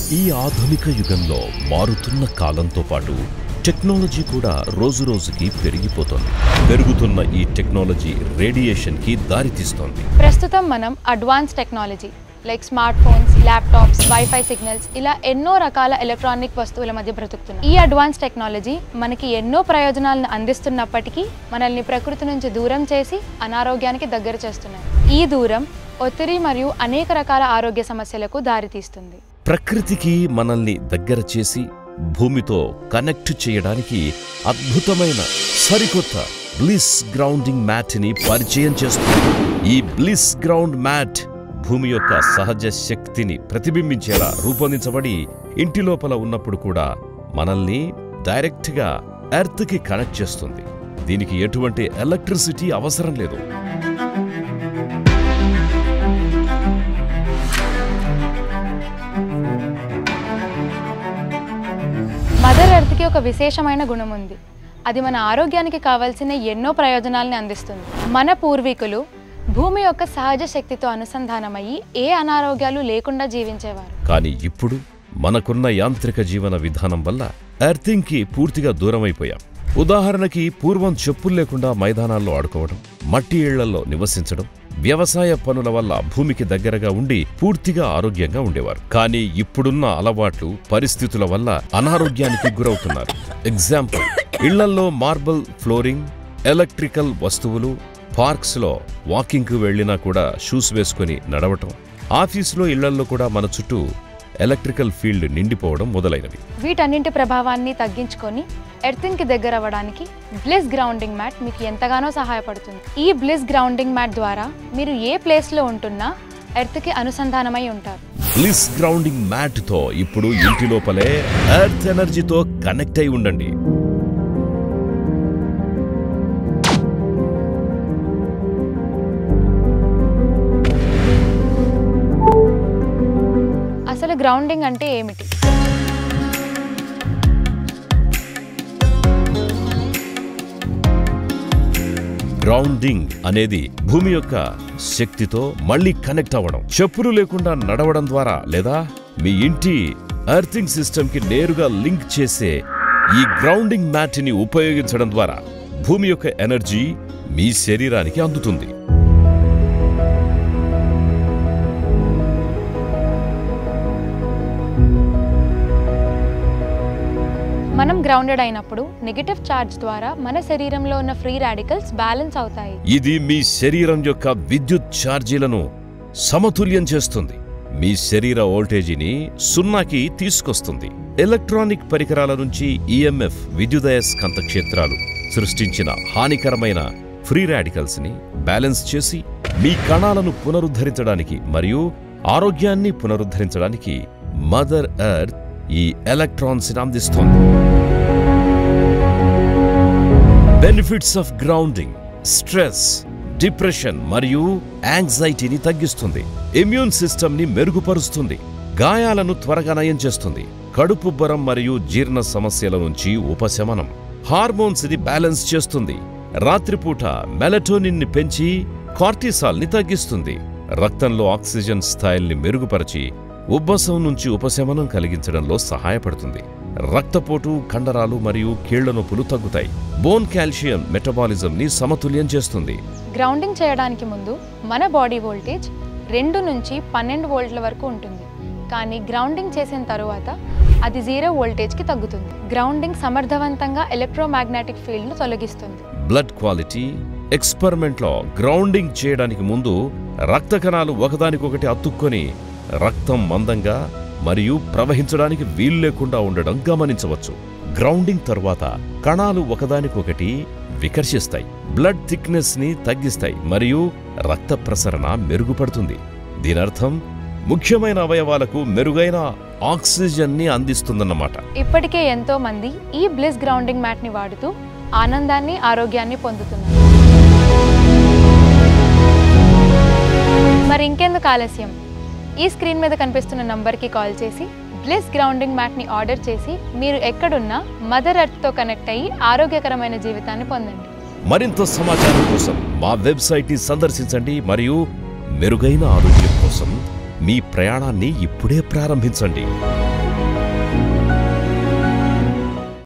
ఈ ఆధునిక యుగంలో మారుతున్న కాలంతో పాటు టెక్నాలజీ కూడా రోజురోజుకి పెరిగిపోతోంది పెరుగుతున్న ఈ టెక్నాలజీ రేడియేషన్కి దారితీస్తోంది ప్రస్తుతం మనం advance technology like smart phones laptops wifi signals ఇలా ఎన్నో రకాల ఎలక్ట్రానిక్ వస్తువుల మధ్య బ్రతుకుతున్నాం ఈ అడ్వాన్స్ టెక్నాలజీ మనకి ఎన్నో ప్రయోజనాలను అందిస్తున్నప్పటికీ మనల్ని ప్రకృతి నుంచి దూరం చేసి అనారోగ్యానికి దగ్గర చేస్తున్నాయి ఈ దూరం ఒత్తిడి మరియు అనేక రకాల ఆరోగ్య సమస్యలకు దారితీస్తుంది ప్రకృతికి మనల్ని దగ్గర చేసి భూమితో కనెక్ట్ చేయడానికి అద్భుతమైన సరికొత్త బ్లిస్ గ్రౌండింగ్ మ్యాట్ని పరిచయం చేస్తుంది ఈ బ్లిస్ గ్రౌండ్ మ్యాట్ భూమి యొక్క సహజ శక్తిని ప్రతిబింబించేలా రూపొందించబడి ఇంటి లోపల ఉన్నప్పుడు కూడా మనల్ని డైరెక్ట్గా ఎర్త్కి కనెక్ట్ చేస్తుంది దీనికి ఎటువంటి ఎలక్ట్రిసిటీ అవసరం లేదు మదర్ ఎర్త్కి ఒక విశేషమైన గుణం ఉంది అది మన ఆరోగ్యానికి కావాల్సిన ఎన్నో ప్రయోజనాల్ని అందిస్తుంది మన పూర్వీకులు భూమి యొక్క సహజ శక్తితో అనుసంధానమయ్యి ఏ అనారోగ్యాలు లేకుండా జీవించేవారు కానీ ఇప్పుడు మనకున్న యాంత్రిక జీవన విధానం వల్ల ఎర్తింగ్కి పూర్తిగా దూరమైపోయాం ఉదాహరణకి పూర్వం చెప్పులు లేకుండా మైదానాల్లో ఆడుకోవడం మట్టి ఇళ్లలో నివసించడం వ్యవసాయ పనుల వల్ల భూమికి దగ్గరగా ఉండి పూర్తిగా ఆరోగ్యంగా ఉండేవారు కానీ ఇప్పుడున్న అలవాట్లు పరిస్థితుల వల్ల అనారోగ్యానికి గురవుతున్నారు ఎగ్జాంపుల్ ఇళ్లల్లో మార్బుల్ ఫ్లోరింగ్ ఎలక్ట్రికల్ వస్తువులు పార్క్స్లో వాకింగ్కు వెళ్ళినా కూడా షూస్ వేసుకొని నడవటం ఆఫీసులో ఇళ్లల్లో కూడా మన చుట్టూ ఎలక్ట్రికల్ ఫీల్డ్ నిండిపోవడం మొదలైనవి వీటన్నింటి ప్రభావాన్ని తగ్గించుకొని ఎర్తింగ్కి దగ్గర అవ్వడానికి బ్లిస్ గ్రౌండింగ్ మ్యాట్ మీకు ఎంతగానో సహాయపడుతుంది ఈ బ్లిస్ గ్రౌండింగ్ మ్యాట్ ద్వారా మీరు ఏ ప్లేస్లో ఉంటున్నా ఎర్త్కి అనుసంధానమై ఉంటారు బ్లిస్ గ్రౌండింగ్ మ్యాట్ తో ఇప్పుడు ఇంటి లోపలే ఎర్త్ ఎనర్జీతో కనెక్ట్ అయి ఉండండి అసలు గ్రౌండింగ్ అంటే ఏమిటి గ్రౌండింగ్ అనేది భూమి యొక్క శక్తితో మళ్ళీ కనెక్ట్ అవ్వడం చెప్పులు లేకుండా నడవడం ద్వారా లేదా మీ ఇంటి ఎర్తింగ్ సిస్టమ్ కి నేరుగా లింక్ చేసే ఈ గ్రౌండింగ్ మ్యాట్ ని ఉపయోగించడం ద్వారా భూమి యొక్క ఎనర్జీ మీ శరీరానికి అందుతుంది మనం గ్రౌండెడ్ అయినప్పుడు నెగటివ్ ఛార్జ్ ద్వారా మన శరీరంలో ఉన్న ఫ్రీ రాడికల్స్ బ్యాలెన్స్ అవుతాయి ఇది మీ శరీరం యొక్క విద్యుత్ ఛార్జీలను సమతుల్యం చేస్తుంది మీ శరీర వోల్టేజీని సున్నాకి తీసుకొస్తుంది ఎలక్ట్రానిక్ పరికరాల నుంచి ఈఎంఎఫ్ విద్యుదయస్కంత క్షేత్రాలు సృష్టించిన హానికరమైన ఫ్రీ రాడికల్స్ ని బ్యాలెన్స్ చేసి మీ కణాలను పునరుద్ధరించడానికి మరియు ఆరోగ్యాన్ని పునరుద్ధరించడానికి మదర్ ఎర్త్ ఈ ఎలక్ట్రాన్స్ ని అందిస్తోంది benefits of grounding stress depression మరియు యాంగ్జైటీని తగ్గిస్తుంది ఇమ్యూన్ సిస్టమ్ ని మెరుగుపరుస్తుంది గాయాలను త్వరగా నయం చేస్తుంది కడుపుబ్బరం మరియు జీర్ణ సమస్యల నుంచి ఉపశమనం హార్మోన్స్ ని బ్యాలెన్స్ చేస్తుంది రాత్రిపూట మెలటోనిన్ ని పెంచి కార్టిసాల్ ని తగ్గిస్తుంది రక్తంలో ఆక్సిజన్ స్థాయిల్ని మెరుగుపరిచి ఉబ్బసం నుంచి ఉపశమనం కలిగించడంలో సహాయపడుతుంది రక్తపోటు కండరాలు మరియు కీళ్ల నొప్పులు తగ్గుతాయి బోన్ కాల్షియం మెటబాలిజం ని సమతుల్యం చేస్తుంది గ్రౌండింగ్ చేయడానికి ముందు మన బాడీ వోల్టేజ్ రెండు నుంచి పన్నెండు వోల్ట్ల వరకు ఉంటుంది కానీ గ్రౌండింగ్ చేసిన తరువాత అది జీరో వోల్టేజ్కి తగ్గుతుంది గ్రౌండింగ్ సమర్థవంతంగా ఎలక్ట్రోమాగ్నెటిక్ ఫీల్డ్ను తొలగిస్తుంది బ్లడ్ క్వాలిటీ ఎక్స్పెరిమెంట్లో గ్రౌండింగ్ చేయడానికి ముందు రక్త కణాలు ఒకదానికొకటి అతుక్కొని రక్తం మందంగా మరియు ప్రవహించడానికి వీలు లేకుండా ఉండడం గమనించవచ్చు గ్రౌండింగ్ తరువాత కణాలు ఒకదానికొకటి వికర్షిస్తాయి బ్లడ్ థిక్నెస్ ని తగ్గిస్తాయి మరియు రక్త ప్రసరణ మెరుగుపడుతుంది దీనర్థం ముఖ్యమైన అవయవాలకు మెరుగైన ఆక్సిజన్ ని అందిస్తుందన్నమాట ఇప్పటికే ఎంతో మంది ఈ బ్లిస్ గ్రౌండింగ్ మ్యాట్ని వాడుతూ ఆనందాన్ని ఆరోగ్యాన్ని పొందుతున్నారు మరి ఇంకెందుకు ఆలస్యం ఈ స్క్రీన్ మీద కనిపిస్తున్న నంబర్కి కాల్ చేసి బ్లిస్ గ్రౌండింగ్ మ్యాట్ని ఆర్డర్ చేసి మీరు ఎక్కడున్నా మదర్ ఎర్త్తో కనెక్ట్ అయ్యి ఆరోగ్యకరమైన జీవితాన్ని పొందండి మరింత సమాచారం కోసం మా వెబ్సైట్ని సందర్శించండి మరియు మెరుగైన ఆరోగ్యం కోసం మీ ప్రయాణాన్ని ఇప్పుడే ప్రారంభించండి